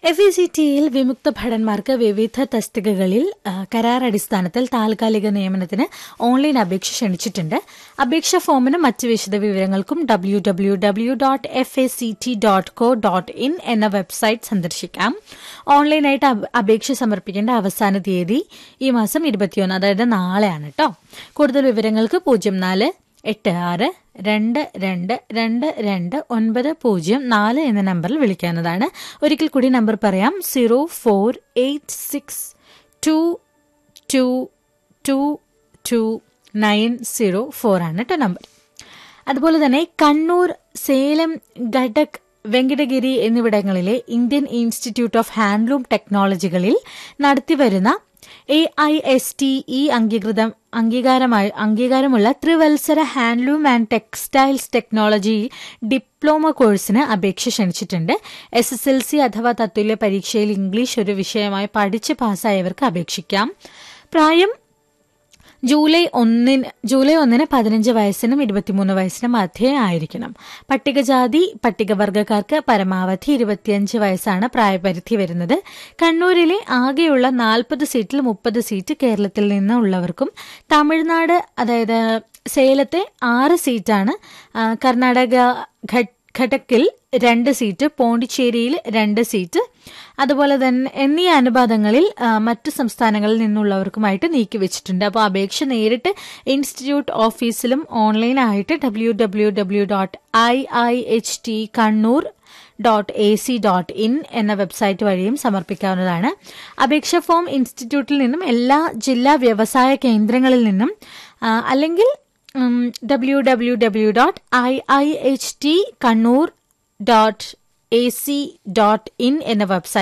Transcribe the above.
F E C ടിയിൽ വിമുക്ത ഭടന്മാർക്ക് വിവിധ തസ്തികകളിൽ ആ, കരാർ അടിസ്ഥാനത്തിൽ താൽക്കാലിക നിയമനത്തിന് ഓൺലൈൻ അപേക്ഷ ക്ഷണിച്ചിട്ടുണ്ട് അപേക്ഷാ ഫോമിനും മറ്റ് വിശദ വിവരങ്ങൾക്കും W W W dot F A C T dot co dot in എന്ന വെബ്സൈറ്റ് സന്ദർശിക്കാം ഓൺലൈനായിട്ട് അപ- അപേക്ഷ സമർപ്പിക്കേണ്ട അവസാന തീയതി ഈ മാസം ഇരുപത്തിയൊന്ന് അതായത് നാളെയാണ് കേട്ടോ കൂടുതൽ വിവരങ്ങൾക്ക് പൂജ്യം നാല് എട്ട് ആറ് രണ്ട് രണ്ട് രണ്ട് രണ്ട് ഒൻപത് പൂജ്യം നാല് എന്ന നമ്പറിൽ വിളിക്കാവുന്നതാണ് ഒരിക്കൽ കൂടി നമ്പർ പറയാം zero four eight six two two two two nine zero four ആണ് കേട്ടോ നമ്പർ അതുപോലെ തന്നെ കണ്ണൂർ സേലം ഗഡക് വെങ്കടഗിരി എന്നിവിടങ്ങളിലെ ഇന്ത്യൻ ഇൻസ്റ്റിറ്റ്യൂട്ട് ഓഫ് ഹാൻഡ്ലൂം ടെക്നോളജികളിൽ നടത്തിവരുന്ന A I S T E അംഗീകൃതം അംഗീകാരമായി അംഗീകാരമുള്ള ത്രിവത്സര handloom and textiles technology diploma കോഴ്സിന് അപേക്ഷ ക്ഷണിച്ചിട്ടുണ്ട് എസ് എസ് എൽ സി അഥവാ തത്തുല്യ പരീക്ഷയിൽ ഇംഗ്ലീഷ് ഒരു വിഷയമായി പഠിച്ച് പാസ്സായവർക്ക് അപേക്ഷിക്കാം പ്രായം ജൂലൈ ഒന്നിന് ജൂലൈ ഒന്നിന് പതിനഞ്ച് വയസ്സിനും ഇരുപത്തിമൂന്ന് വയസ്സിനും മധ്യേ ആയിരിക്കണം പട്ടികജാതി പട്ടികവർഗക്കാർക്ക് പരമാവധി ഇരുപത്തിയഞ്ച് വയസ്സാണ് പ്രായപരിധി വരുന്നത് കണ്ണൂരിലെ ആകെയുള്ള നാൽപ്പത് സീറ്റിൽ മുപ്പത് സീറ്റ് കേരളത്തിൽ നിന്നുള്ളവർക്കും തമിഴ്നാട് അതായത് സേലത്തെ ആറ് സീറ്റാണ് ആ, കർണാടക ഘട്ട് ഘട്ടക്കിൽ രണ്ട് സീറ്റ് പോണ്ടിച്ചേരിയിൽ രണ്ട് സീറ്റ് അതുപോലെ തന്നെ എന്നീ അനുപാതങ്ങളിൽ ആ, മറ്റു സംസ്ഥാനങ്ങളിൽ നിന്നുള്ളവർക്കുമായിട്ട് നീക്കിവെച്ചിട്ടുണ്ട് അപ്പോൾ അപേക്ഷ നേരിട്ട് ഇൻസ്റ്റിറ്റ്യൂട്ട് ഓഫീസിലും ഓൺലൈനായിട്ട് W W W dot I I H T Kannur dot A C dot in എന്ന വെബ്സൈറ്റ് വഴിയും സമർപ്പിക്കാവുന്നതാണ് അപേക്ഷ ഫോം ഇൻസ്റ്റിറ്റ്യൂട്ടിൽ നിന്നും എല്ലാ ജില്ലാ വ്യവസായ കേന്ദ്രങ്ങളിൽ നിന്നും ആ, അല്ലെങ്കിൽ W W W dot I I H T Kannur dot A C dot in എന്ന വെബ്സൈറ്റ്